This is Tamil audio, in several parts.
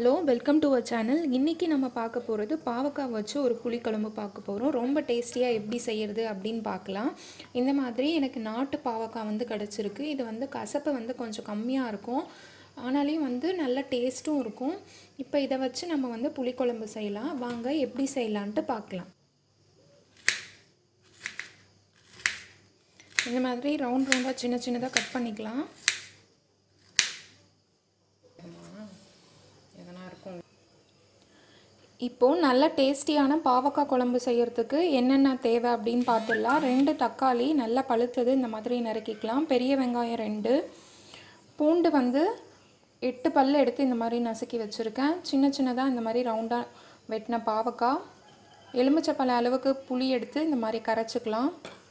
hello welcome to our channel இன்றைக்கி நம்ம பார்க்க போகிறது பாவக்காய் வச்சு ஒரு புளிக்குழம்பு பார்க்க போகிறோம் ரொம்ப டேஸ்டியாக எப்படி செய்கிறது அப்படின்னு பார்க்கலாம் இந்த மாதிரி எனக்கு நாட்டு பாவக்காய் வந்து கிடச்சிருக்கு இது வந்து கசப்பு வந்து கொஞ்சம் கம்மியாக இருக்கும் ஆனாலையும் வந்து நல்ல டேஸ்ட்டும் இருக்கும் இப்போ இதை வச்சு நம்ம வந்து புளிக்குழம்பு செய்யலாம் வாங்க எப்படி செய்யலான்ட்டு பார்க்கலாம் இந்த மாதிரி ரவுண்ட் ரவுண்டாக சின்ன சின்னதாக கட் பண்ணிக்கலாம் எதனா இருக்கும் இப்போது நல்ல டேஸ்டியான பாவக்காய் குழம்பு செய்கிறதுக்கு என்னென்ன தேவை அப்படின்னு பார்த்துடலாம் ரெண்டு தக்காளி நல்லா பழுத்தது இந்த மாதிரி நறுக்கிக்கலாம் பெரிய வெங்காயம் ரெண்டு பூண்டு வந்து எட்டு பல் எடுத்து இந்த மாதிரி நசுக்கி வச்சுருக்கேன் சின்ன சின்னதாக இந்த மாதிரி ரவுண்டாக வெட்டின பாவக்காய் எலுமிச்சப்பழ அளவுக்கு புளி எடுத்து இந்த மாதிரி கரைச்சிக்கலாம்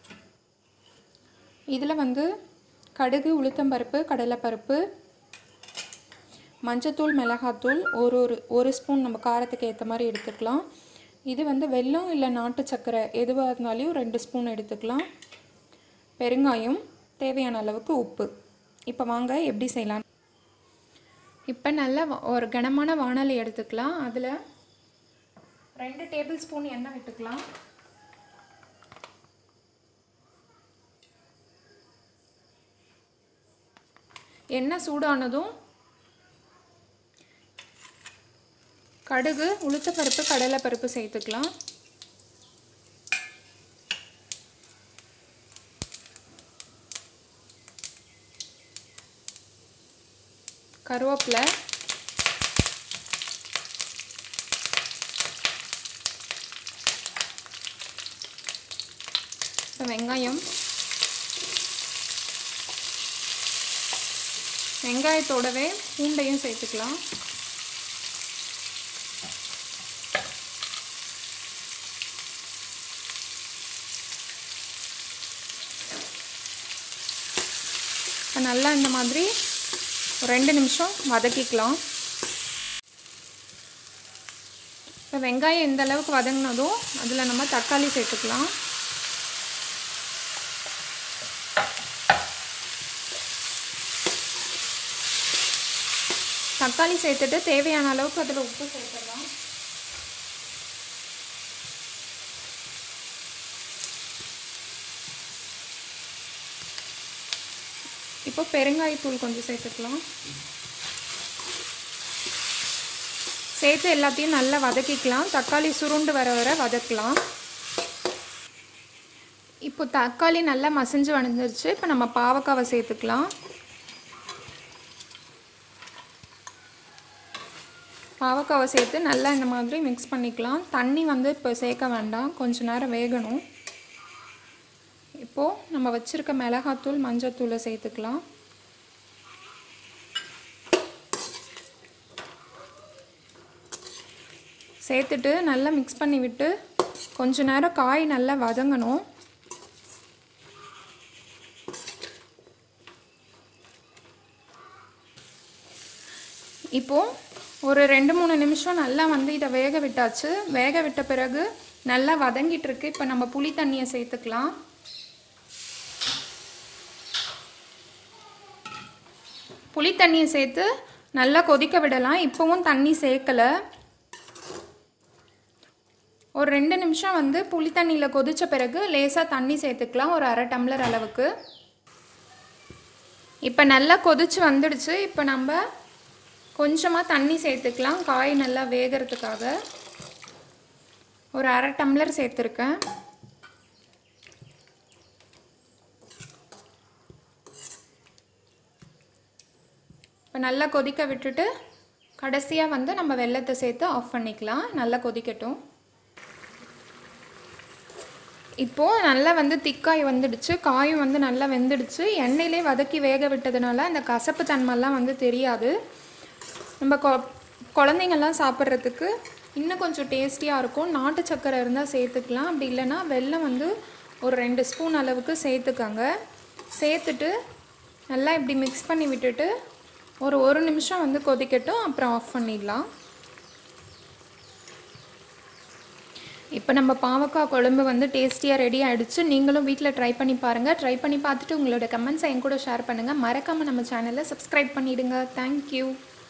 இதில் வந்து கடுகு உளுத்தம்பருப்பு கடலைப்பருப்பு மஞ்சத்தூள் மிளகாத்தூள் ஒரு ஒரு ஒரு ஸ்பூன் நம்ம காரத்துக்கு ஏற்ற மாதிரி எடுத்துக்கலாம் இது வந்து வெல்லம் இல்லை நாட்டு சர்க்கரை எதுவாக இருந்தாலும் ரெண்டு ஸ்பூன் எடுத்துக்கலாம் பெருங்காயம் தேவையான அளவுக்கு உப்பு இப்போ வாங்க எப்படி செய்யலாம் இப்போ நல்ல வா- ஒரு கனமான வானலை எடுத்துக்கலாம் அதில் ரெண்டு டேபிள் ஸ்பூன் எண்ணெய் விட்டுக்கலாம் எண்ணெய் சூடானதும் கடுகு உளுத்தப்பருப்பு கடலைப்பருப்பு சேர்த்துக்கலாம் கருவேப்பிலை இப்போ வெங்காயம் வெங்காயத்தோடவே பூண்டையும் சேர்த்துக்கலாம் இப்ப நல்லா இந்த மாதிரி ஒரு ரெண்டு நிமிஷம் வதக்கிக்கலாம் இப்போ வெங்காயம் எந்த அளவுக்கு வதங்கினதோ அதில் நம்ம தக்காளி சேர்த்துக்கலாம் தக்காளி சேர்த்துட்டு தேவையான அளவுக்கு அதில் உப்பு சேர்த்துடலாம் இப்போ பெருங்காயத்தூள் கொஞ்சம் சேர்த்துக்கலாம் சேர்த்து எல்லாத்தையும் நல்லா வதக்கிக்கலாம் தக்காளி சுருண்டு வர வர வதக்கலாம் இப்போ தக்காளி நல்லா மசிஞ்சு வந்துருச்சு இப்போ நம்ம பாவக்காவை சேர்த்துக்கலாம் பாவக்காவை சேர்த்து நல்லா இந்த மாதிரி மிக்ஸ் பண்ணிக்கலாம் தண்ணி வந்து இப்போ சேர்க்க வேண்டாம் கொஞ்ச நேரம் வேகணும் இப்போது நம்ம வச்சுருக்க மிளகாத்தூள் மஞ்சத்தூளை சேர்த்துக்கலாம் சேர்த்துட்டு நல்லா மிக்ஸ் பண்ணி விட்டு கொஞ்ச நேரம் காய் நல்லா வதங்கணும் இப்போது ஒரு ரெண்டு மூணு நிமிஷம் நல்லா வந்து இதை வேக விட்டாச்சு வேக விட்ட பிறகு நல்லா வதங்கிட்டு இருக்கு இப்போ நம்ம புளி தண்ணியை சேர்த்துக்கலாம் புளி தண்ணியை சேர்த்து நல்லா கொதிக்க விடலாம் இப்போவும் தண்ணி சேர்க்கலை ஒரு ரெண்டு நிமிஷம் வந்து புளி தண்ணியில் கொதித்த பிறகு லேசாக தண்ணி சேர்த்துக்கலாம் ஒரு அரை டம்ளர் அளவுக்கு இப்போ நல்லா கொதிச்சு வந்துடுச்சு இப்போ நம்ம கொஞ்சமாக தண்ணி சேர்த்துக்கலாம் காய் நல்லா வேகிறதுக்காக ஒரு அரை டம்ளர் சேர்த்துருக்கேன் இப்போ நல்லா கொதிக்க விட்டுட்டு கடைசியாக வந்து நம்ம வெல்லத்தை சேர்த்து ஆஃப் பண்ணிக்கலாம் நல்லா கொதிக்கட்டும் இப்போது நல்லா வந்து திக்காய் வந்துடுச்சு காயும் வந்து நல்லா வெந்துடுச்சு எண்ணெயிலே வதக்கி வேக விட்டதுனால அந்த கசப்பு தன்மைலாம் வந்து தெரியாது நம்ம கொ குழந்தைங்கள்லாம் சாப்பிட்றதுக்கு இன்னும் கொஞ்சம் டேஸ்டியாக இருக்கும் நாட்டு சக்கரை இருந்தால் சேர்த்துக்கலாம் அப்படி இல்லைன்னா வெல்லம் வந்து ஒரு ரெண்டு ஸ்பூன் அளவுக்கு சேர்த்துக்கங்க சேர்த்துட்டு நல்லா இப்படி மிக்ஸ் பண்ணி விட்டுட்டு ஒரு ஒரு நிமிஷம் வந்து கொதிக்கட்டும் அப்புறம் ஆஃப் பண்ணிடலாம் இப்போ நம்ம பாவக்காய் குழம்பு வந்து டேஸ்டியாக ரெடி ஆகிடுச்சு நீங்களும் வீட்டில் ட்ரை பண்ணி பாருங்கள் ட்ரை பண்ணி பார்த்துட்டு உங்களோட கமெண்ட்ஸை என் கூட ஷேர் பண்ணுங்கள் மறக்காமல் நம்ம சேனலை சப்ஸ்கிரைப் பண்ணிவிடுங்க தேங்க்யூ